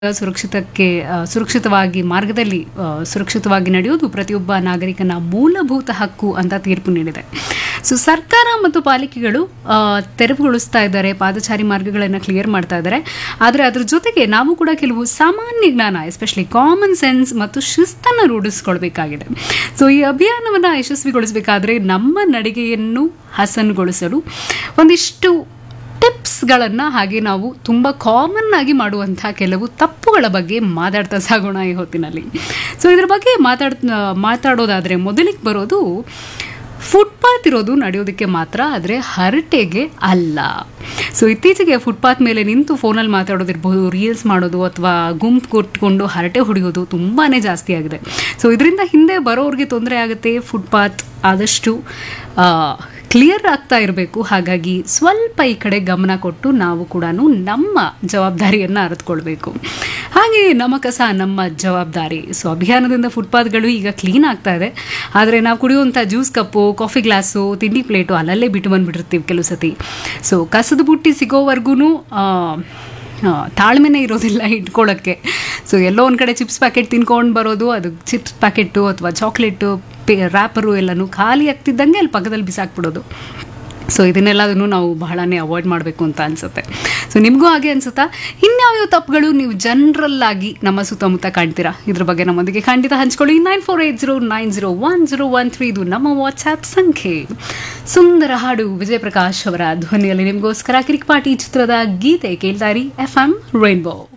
ಸುರಕ್ಷಿತಕ್ಕೆ ಆ, ಸುರಕ್ಷಿತವಾಗಿ ಮಾರ್ಗದಲ್ಲಿ ಆ, ಸುರಕ್ಷಿತವಾಗಿ ನಡೆಯುವುದು ಪ್ರತಿಯೊಬ್ಬ ನಾಗರಿಕನ ಮೂಲಭೂತ ಹಕ್ಕು ಅಂತ ತೀರ್ಪು ನೀಡಿದೆ ಸೊ ಸರ್ಕಾರ ಮತ್ತು ಪಾಲಿಕೆಗಳು ಆ, ತೆರವುಗೊಳಿಸ್ತಾ ಇದ್ದಾರೆ ಪಾದಚಾರಿ ಮಾರ್ಗಗಳನ್ನು ಕ್ಲಿಯರ್ ಮಾಡ್ತಾ ಇದ್ದಾರೆ ಆದರೆ ಅದ್ರ ಜೊತೆಗೆ ನಾವು ಕೂಡ ಕೆಲವು ಸಾಮಾನ್ಯ ಜ್ಞಾನ ಎಸ್ಪೆಷಲಿ ಕಾಮನ್ ಸೆನ್ಸ್ ಮತ್ತು ಶಿಸ್ತನ್ನು ರೂಢಿಸ್ಕೊಳ್ಬೇಕಾಗಿದೆ ಸೊ ಈ ಅಭಿಯಾನವನ್ನು ಯಶಸ್ವಿಗೊಳಿಸಬೇಕಾದ್ರೆ ನಮ್ಮ ನಡಿಗೆಯನ್ನು ಹಸನುಗೊಳಿಸಲು ಒಂದಿಷ್ಟು ಟಿಪ್ಸ್ಗಳನ್ನು ಹಾಗೆ ನಾವು ತುಂಬ ಕಾಮನ್ ಆಗಿ ಮಾಡುವಂಥ ಕೆಲವು ತಪ್ಪುಗಳ ಬಗ್ಗೆ ಮಾತಾಡ್ತಾ ಸಾಗೋಣ ಈ ಹೊತ್ತಿನಲ್ಲಿ ಸೊ ಇದ್ರ ಬಗ್ಗೆ ಮಾತಾಡ್ ಮಾತಾಡೋದಾದರೆ ಮೊದಲಿಗೆ ಬರೋದು ಫುಟ್ಪಾತ್ ಇರೋದು ನಡೆಯೋದಕ್ಕೆ ಮಾತ್ರ ಆದರೆ ಹರಟೆಗೆ ಅಲ್ಲ ಸೊ ಇತ್ತೀಚೆಗೆ ಫುಟ್ಪಾತ್ ಮೇಲೆ ನಿಂತು ಫೋನಲ್ಲಿ ಮಾತಾಡೋದಿರ್ಬೋದು ರೀಲ್ಸ್ ಮಾಡೋದು ಅಥವಾ ಗುಂಪು ಕೊಟ್ಕೊಂಡು ಹರಟೆ ಹೊಡೆಯೋದು ತುಂಬಾ ಜಾಸ್ತಿ ಆಗಿದೆ ಸೊ ಇದರಿಂದ ಹಿಂದೆ ಬರೋರಿಗೆ ತೊಂದರೆ ಆಗುತ್ತೆ ಫುಟ್ಪಾತ್ ಆದಷ್ಟು ಕ್ಲಿಯರ್ ಆಗ್ತಾ ಇರಬೇಕು ಹಾಗಾಗಿ ಸ್ವಲ್ಪ ಈ ಕಡೆ ಗಮನ ಕೊಟ್ಟು ನಾವು ಕೂಡ ನಮ್ಮ ಜವಾಬ್ದಾರಿಯನ್ನು ಅರಿತುಕೊಳ್ಬೇಕು ಹಾಗೆ ನಮ್ಮ ಕಸ ನಮ್ಮ ಜವಾಬ್ದಾರಿ ಸೊ ಅಭಿಯಾನದಿಂದ ಫುಟ್ಪಾತ್ಗಳು ಈಗ ಕ್ಲೀನ್ ಆಗ್ತಾ ಇದೆ ಆದರೆ ನಾವು ಕುಡಿಯುವಂಥ ಜ್ಯೂಸ್ ಕಪ್ಪು ಕಾಫಿ ಗ್ಲಾಸು ತಿಂಡಿ ಪ್ಲೇಟು ಅಲ್ಲಲ್ಲೇ ಬಿಟ್ಟು ಬಂದುಬಿಟ್ಟಿರ್ತೀವಿ ಕೆಲವು ಸತಿ ಸೊ ಕಸದ ಬುಟ್ಟಿ ಸಿಗೋವರೆಗೂ ತಾಳ್ಮೆನೇ ಇರೋದಿಲ್ಲ ಇಟ್ಕೊಳ್ಳೋಕ್ಕೆ ಸೊ ಎಲ್ಲೋ ಒಂದು ಕಡೆ ಚಿಪ್ಸ್ ಪ್ಯಾಕೆಟ್ ತಿನ್ಕೊಂಡು ಬರೋದು ಅದು ಚಿಪ್ಸ್ ಪ್ಯಾಕೆಟು ಅಥವಾ ಚಾಕ್ಲೇಟು ಪೇ ರ್ಯಾಪರು ಎಲ್ಲನೂ ಖಾಲಿ ಆಗ್ತಿದ್ದಂಗೆ ಅಲ್ಲಿ ಪಕ್ಕದಲ್ಲಿ ಬಿಸಾಕ್ಬಿಡೋದು ಸೊ ಇದನ್ನೆಲ್ಲದನ್ನು ನಾವು ಬಹಳನೇ ಅವಾಯ್ಡ್ ಮಾಡಬೇಕು ಅಂತ ಅನಿಸುತ್ತೆ ಸೊ ನಿಮಗೂ ಹಾಗೆ ಅನಿಸುತ್ತಾ ಇನ್ಯಾವ್ಯಾವ ತಪ್ಪುಗಳು ನೀವು ಜನರಲ್ ಆಗಿ ನಮ್ಮ ಸುತ್ತಮುತ್ತ ಕಾಣ್ತೀರಾ ಇದ್ರ ಬಗ್ಗೆ ನಮ್ಮೊಂದಿಗೆ ಖಂಡಿತ ಹಂಚ್ಕೊಳ್ಳಿ nine four eight zero nine zero one zero one three ಇದು ನಮ್ಮ ವಾಟ್ಸ್ಆ್ಯಪ್ ಸಂಖ್ಯೆ ಸುಂದರ ಹಾಡು ವಿಜಯ್ ಪ್ರಕಾಶ್ ಅವರ ಧ್ವನಿಯಲ್ಲಿ ನಿಮಗೋಸ್ಕರ ಕಿರಿಕ್ ಪಾಟಿ ಚಿತ್ರದ ಗೀತೆ ಕೇಳ್ತಾರಿ ಎಫ್ ಎಂ ರೈನ್ಬೋ